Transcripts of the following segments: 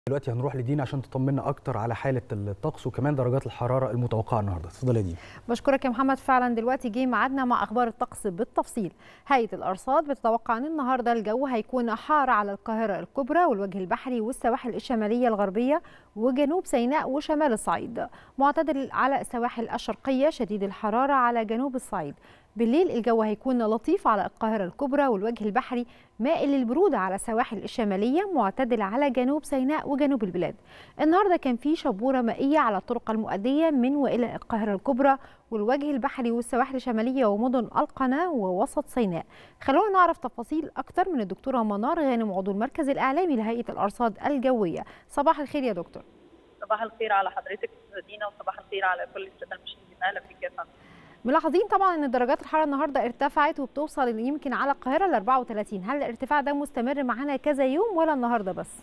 دلوقتي هنروح لدينا عشان تطمنا اكتر على حاله الطقس وكمان درجات الحراره المتوقعه النهارده اتفضل يا دينا بشكرك يا محمد فعلا دلوقتي جه ميعادنا مع اخبار الطقس بالتفصيل هيئه الارصاد بتتوقع ان النهارده الجو هيكون حار على القاهره الكبرى والوجه البحري والسواحل الشماليه الغربيه وجنوب سيناء وشمال الصعيد معتدل على السواحل الشرقيه شديد الحراره على جنوب الصعيد بالليل الجو هيكون لطيف على القاهرة الكبرى والوجه البحري مائل للبرودة على السواحل الشمالية معتدل على جنوب سيناء وجنوب البلاد النهاردة كان في شبورة مائية على الطرق المؤدية من وإلى القاهرة الكبرى والوجه البحري والسواحل الشمالية ومدن القناة ووسط سيناء خلونا نعرف تفاصيل أكتر من الدكتورة منار غانم عضو المركز الإعلامي لهيئة الأرصاد الجوية صباح الخير يا دكتور صباح الخير على حضرتك دينا وصباح الخير على كل الساده المشاهدين اهلا بك يا فندم ملاحظين طبعا ان درجات الحراره النهارده ارتفعت وبتوصل يمكن على القاهره ل 34 هل الارتفاع ده مستمر معانا كذا يوم ولا النهارده بس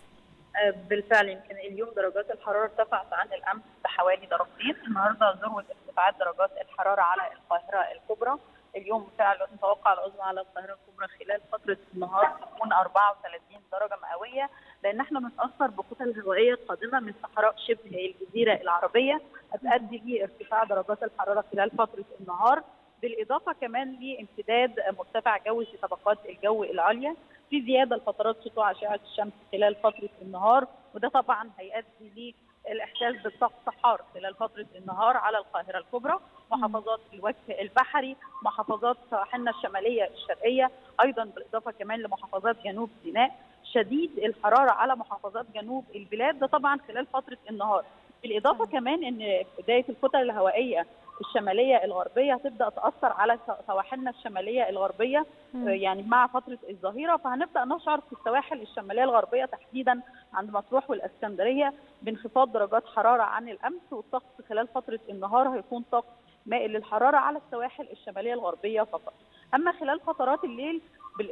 بالفعل يمكن اليوم درجات الحراره ارتفعت عن الامس بحوالي درجتين النهارده ذروه ارتفاعات درجات الحراره على القاهره الكبرى اليوم فعلا متوقع العظمى على القاهره الكبرى خلال فتره النهار تكون 34 درجه مئويه لان احنا بنتاثر بكتل هوائيه قادمه من صحراء شبه الجزيره العربيه هتؤدي لارتفاع درجات الحراره خلال فتره النهار بالاضافه كمان لامتداد مرتفع جوي في طبقات الجو العليا في زياده لفترات سطوع اشعه الشمس خلال فتره النهار وده طبعا هيؤدي الاحساس بالطقس حار خلال فتره النهار على القاهره الكبرى محافظات الوجه البحري محافظات سواحلنا الشماليه الشرقيه ايضا بالاضافه كمان لمحافظات جنوب سيناء شديد الحراره على محافظات جنوب البلاد ده طبعا خلال فتره النهار بالاضافه كمان ان بدايه الكتل الهوائيه الشماليه الغربيه هتبدا تاثر على سواحلنا الشماليه الغربيه م. يعني مع فتره الظهيره فهنبدا نشعر في السواحل الشماليه الغربيه تحديدا عند مطروح والاسكندريه بانخفاض درجات حراره عن الامس والطقس خلال فتره النهار هيكون طقس مائل للحراره على السواحل الشماليه الغربيه فقط. اما خلال فترات الليل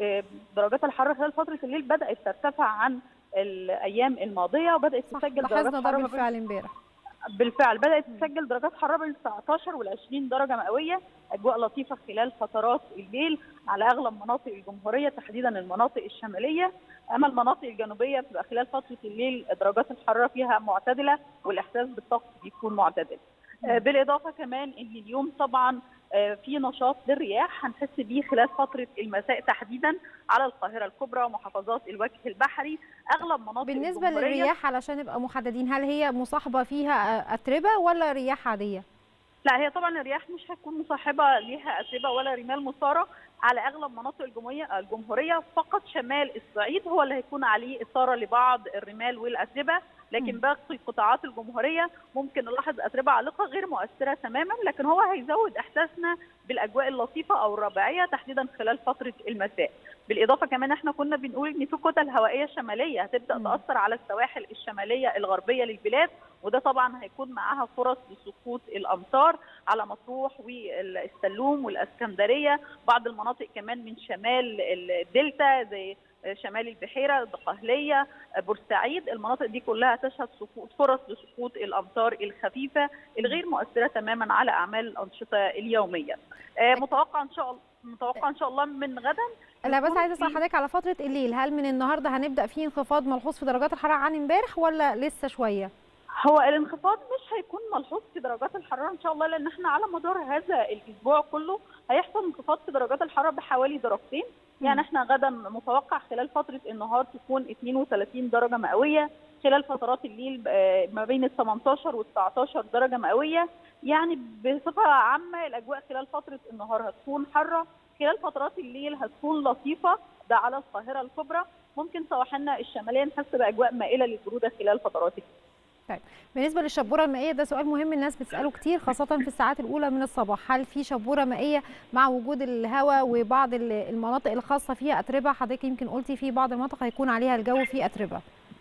درجات الحراره خلال فتره الليل بدات ترتفع عن الايام الماضيه وبدات تسجل درجات حراره بالفعل امبارح بالفعل بدات تسجل درجات حراره بين 19 وال 20 درجه مئويه اجواء لطيفه خلال فترات الليل على اغلب مناطق الجمهوريه تحديدا المناطق الشماليه اما المناطق الجنوبيه بتبقى خلال فتره الليل درجات الحراره فيها معتدله والاحساس بالطقس بيكون معتدل بالاضافه كمان ان اليوم طبعا في نشاط للرياح هنحس بيه خلال فتره المساء تحديدا على القاهره الكبرى ومحافظات الوجه البحري اغلب مناطق بالنسبه للرياح علشان نبقى محددين هل هي مصاحبه فيها اتربه ولا رياح عاديه؟ لا هي طبعا الرياح مش هتكون مصاحبه ليها اتربه ولا رمال مثاره على اغلب مناطق الجمهوريه الجمهوريه فقط شمال الصعيد هو اللي هيكون عليه اثاره لبعض الرمال والاتربه لكن باقي قطاعات الجمهوريه ممكن نلاحظ اتربه عالقه غير مؤثره تماما لكن هو هيزود احساسنا بالاجواء اللطيفه او الربيعيه تحديدا خلال فتره المساء بالاضافه كمان احنا كنا بنقول ان في كتل هوائيه شماليه هتبدا تاثر على السواحل الشماليه الغربيه للبلاد وده طبعا هيكون معاها فرص لسقوط الامطار على مطروح والسلوم والاسكندريه بعض المناطق كمان من شمال الدلتا زي شمال البحيره الدقهليه بورسعيد المناطق دي كلها تشهد سقوط فرص لسقوط الامطار الخفيفه الغير مؤثره تماما على اعمال الانشطه اليوميه متوقع ان شاء الله متوقع ان شاء الله من غدا لا بس عايزه اسال حضرتك على فتره الليل هل من النهارده هنبدا فيه انخفاض ملحوظ في درجات الحراره عن امبارح ولا لسه شويه هو الانخفاض مش هيكون ملحوظ في درجات الحراره ان شاء الله لان احنا على مدار هذا الاسبوع كله هيحصل انخفاض في درجات الحراره بحوالي درجتين يعني احنا غدا متوقع خلال فتره النهار تكون 32 درجه مئويه خلال فترات الليل ما بين ال 18 وال 19 درجه مئويه يعني بصفه عامه الاجواء خلال فتره النهار هتكون حاره خلال فترات الليل هتكون لطيفه ده على القاهره الكبرى ممكن سواحلنا الشماليه نحس باجواء مائله للبروده خلال فترات الليل طيب بالنسبه للشبوره المائيه ده سؤال مهم الناس بتساله كتير خاصه في الساعات الاولى من الصباح هل في شبوره مائيه مع وجود الهواء وبعض المناطق الخاصه فيها اتربه حضرتك يمكن قلتي في بعض المناطق هيكون عليها الجو فيه اتربه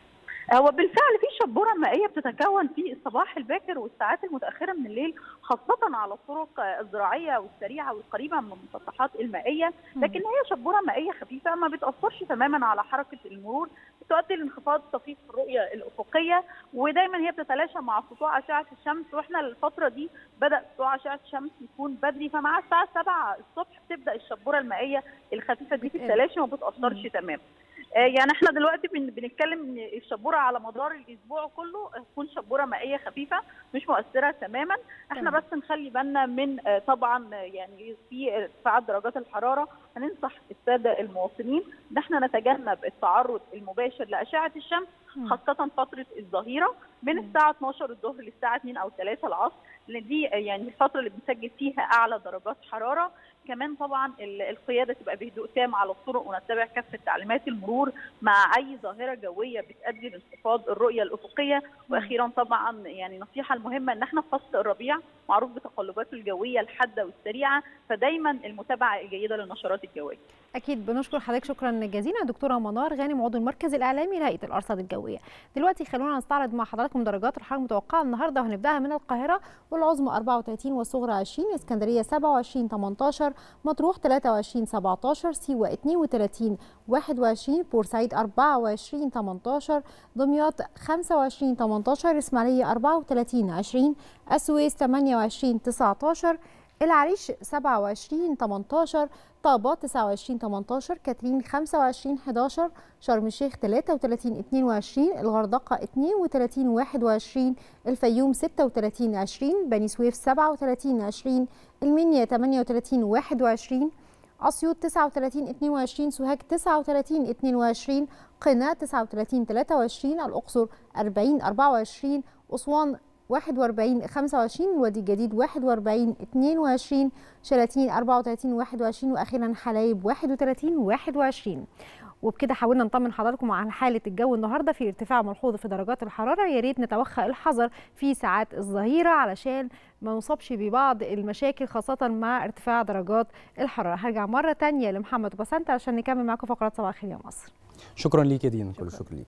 هو بالفعل في شبوره مائيه بتتكون في الصباح الباكر والساعات المتاخره من الليل خاصه على الطرق الزراعيه والسريعه والقريبه من المسطحات المائيه لكن هي شبوره مائيه خفيفه ما بتاثرش تماما على حركه المرور بتؤدي لانخفاض طفيف في الرؤيه الافقيه ودايما هي بتتلاشى مع سطوع اشعه الشمس واحنا الفتره دي بدا سطوع اشعه الشمس يكون بدري فمع الساعه 7 الصبح بتبدا الشبوره المائيه الخفيفه دي في التلاشي وما بتاثرش تماما يعني احنا دلوقتي بنتكلم ان الشبوره على مدار الاسبوع كله تكون شبوره مائيه خفيفه مش مؤثره تماما احنا بس نخلي بالنا من طبعا يعني في ارتفاعات درجات الحراره هننصح الساده المواطنين ان احنا نتجنب التعرض المباشر لاشعه الشمس خاصه فتره الظهيره من الساعه 12 الظهر للساعه 2 او 3 العصر لان دي يعني الفتره اللي بنسجل فيها اعلى درجات حراره كمان طبعا القياده تبقى بهدوء تام على الطرق ونتبع كافه تعليمات المرور مع اي ظاهره جويه بتؤدي لانخفاض الرؤيه الافقيه واخيرا طبعا يعني النصيحه المهمه ان احنا في فصل الربيع معروف بتقلباته الجويه الحاده والسريعه فدايما المتابعه الجيده للنشرات الجويه. اكيد بنشكر حضرتك شكرا جزيلا دكتوره منار غانم عضو المركز الاعلامي لهيئه الارصاد الجويه. دلوقتي خلونا نستعرض مع حضراتكم درجات الحراره المتوقعه النهارده وهنبداها من القاهره والعظمى 34 والصغرى 20 اسكندريه 27 18 مطروح 23 17 سيوه 32 21 بورسعيد 24 18 دمياط 25 18 اسماعيليه 34 20 السويس 28 19 العريش 27 18 طابة 29 18 كاترين 25 11 شرم الشيخ 33 22 الغردقة 32 21 الفيوم 36 20 بني سويف 37 20 المنيا 38 21 أسيوط 39 22 سوهاج 39 22 قنا 39 23 الأقصر 40 24 أسوان 41 25 الوادي الجديد 41 22 شلاتين 34 21 واخيرا حلايب 31 21 وبكده حاولنا نطمن حضراتكم عن حاله الجو النهارده في ارتفاع ملحوظ في درجات الحراره يا ريت نتوخى الحذر في ساعات الظهيره علشان ما نصابش ببعض المشاكل خاصه مع ارتفاع درجات الحراره هرجع مره ثانيه لمحمد وبسنت عشان نكمل معاكم فقرات صباح الخير يا مصر شكرا ليك يا دينا كل الشكر ليك